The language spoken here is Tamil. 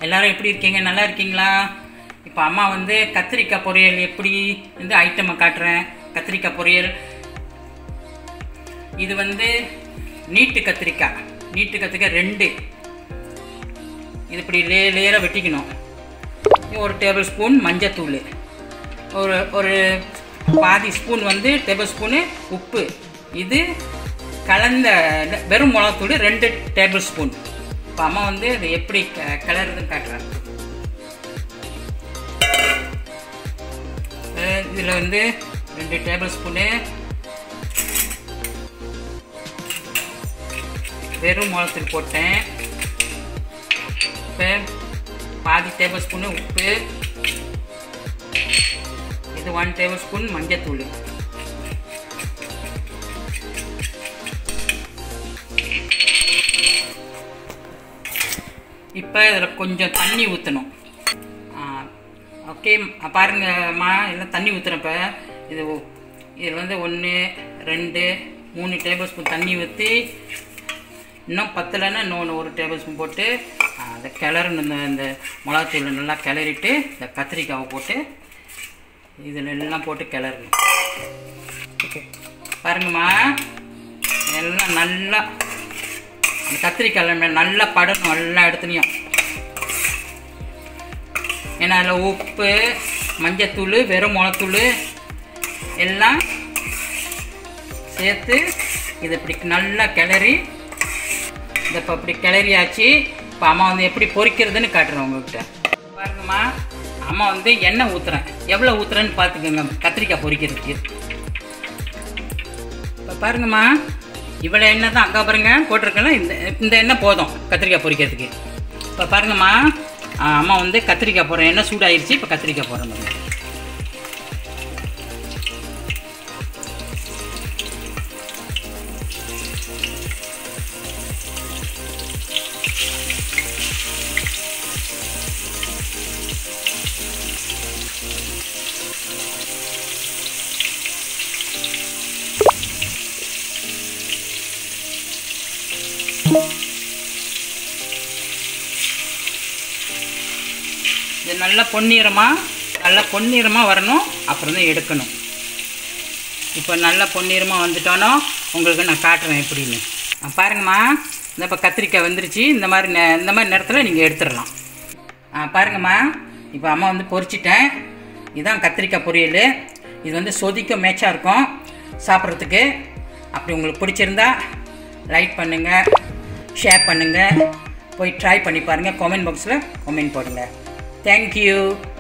எல்லாரும் எப்படி இருக்கீங்க நல்லா இருக்கீங்களா இப்போ அம்மா வந்து கத்திரிக்காய் பொரியல் எப்படி வந்து ஐட்டமை காட்டுறேன் கத்திரிக்காய் பொரியல் இது வந்து நீட்டு கத்திரிக்காய் நீட்டு கத்திரிக்காய் ரெண்டு இது இப்படி லே லேயராக வெட்டிக்கணும் ஒரு டேபிள் ஸ்பூன் மஞ்சத்தூள் ஒரு ஒரு பாதி ஸ்பூன் வந்து டேபிள் ஸ்பூனு உப்பு இது கலந்த வெறும் மிளகாத்தூள் ரெண்டு டேபிள் ஸ்பூன் இப்போ அம்மா வந்து இது எப்படி க கிளறுதுன்னு காட்டுறாங்க இதில் வந்து ரெண்டு டேபிள் ஸ்பூனு வெறும் மிளகாத்தூள் போட்டேன் இப்போ பாதி டேபிள் ஸ்பூனு உப்பு இது ஒன் டேபிள் ஸ்பூன் மஞ்சத்தூள் இப்போ இதில் கொஞ்சம் தண்ணி ஊற்றணும் ஓகே பாருங்கம்மா எல்லாம் தண்ணி ஊற்றுறப்ப இது இதில் வந்து ஒன்று ரெண்டு மூணு டேபிள் ஸ்பூன் தண்ணி ஊற்றி இன்னும் பத்தலைன்னா இன்னொன்று ஒரு டேபிள் ஸ்பூன் போட்டு அதை கிளறணும் இந்த இந்த மிளகாத்தூள் நல்லா கிளறிட்டு இந்த கத்திரிக்காவை போட்டு இதில் எல்லாம் போட்டு கிளறணும் ஓகே பாருங்கம்மா எல்லாம் நல்லா அந்த கத்திரிக்காய் மேலே நல்லா படணும் எல்லா இடத்துலையும் ஏன்னா அதில் உப்பு மஞ்சத்தூள் வெறும் மிளத்தூள் எல்லாம் சேர்த்து இதை இப்படி நல்லா கிளறி இதை இப்போ இப்படி கிளறியாச்சு இப்போ அம்மா வந்து எப்படி பொரிக்கிறதுன்னு காட்டுறேன் உங்ககிட்ட பாருங்கம்மா அம்மா வந்து எண்ணெய் ஊற்றுறேன் எவ்வளோ ஊற்றுறேன்னு பார்த்துக்கோங்க கத்திரிக்காய் பொரிக்கிறதுக்கு இப்போ பாருங்கம்மா இவ்வளோ எண்ணெய் தான் அங்கே பாருங்க போட்டிருக்கேன் இந்த இந்த எண்ணெய் போதும் கத்திரிக்காய் பொரிக்கிறதுக்கு இப்போ பாருங்கம்மா அம்மா வந்து கத்திரிக்காய் போடுறேன் எண்ணெய் சூடாயிருச்சு இப்போ கத்திரிக்காய் போடுறேன் பாருங்க இது நல்லா பொன்னிறமாக நல்லா பொன்னிறமாக வரணும் அப்புறம் தான் எடுக்கணும் இப்போ நல்லா பொன்னிறமாக வந்துட்டோனோ உங்களுக்கு நான் காட்டுறேன் எப்படின்னு ஆ, பாருங்கம்மா இந்த இப்போ கத்திரிக்காய் வந்துருச்சு இந்த மாதிரி நே- இந்த மாதிரி நேரத்தில் நீங்கள் எடுத்துடலாம் ஆ பாருங்கம்மா இப்போ அம்மா வந்து பொரிச்சிட்டேன் இதுதான் கத்திரிக்காய் பொரியல் இது வந்து சொதிக்க மேட்சாக இருக்கும் சாப்பிட்றதுக்கு அப்படி உங்களுக்கு பிடிச்சிருந்தா லைக் பண்ணுங்கள் ஷேர் பண்ணுங்கள் போய் ட்ரை பண்ணி பாருங்கள் கமெண்ட் பாக்ஸில் கமெண்ட் போடுங்க தேங்க்யூ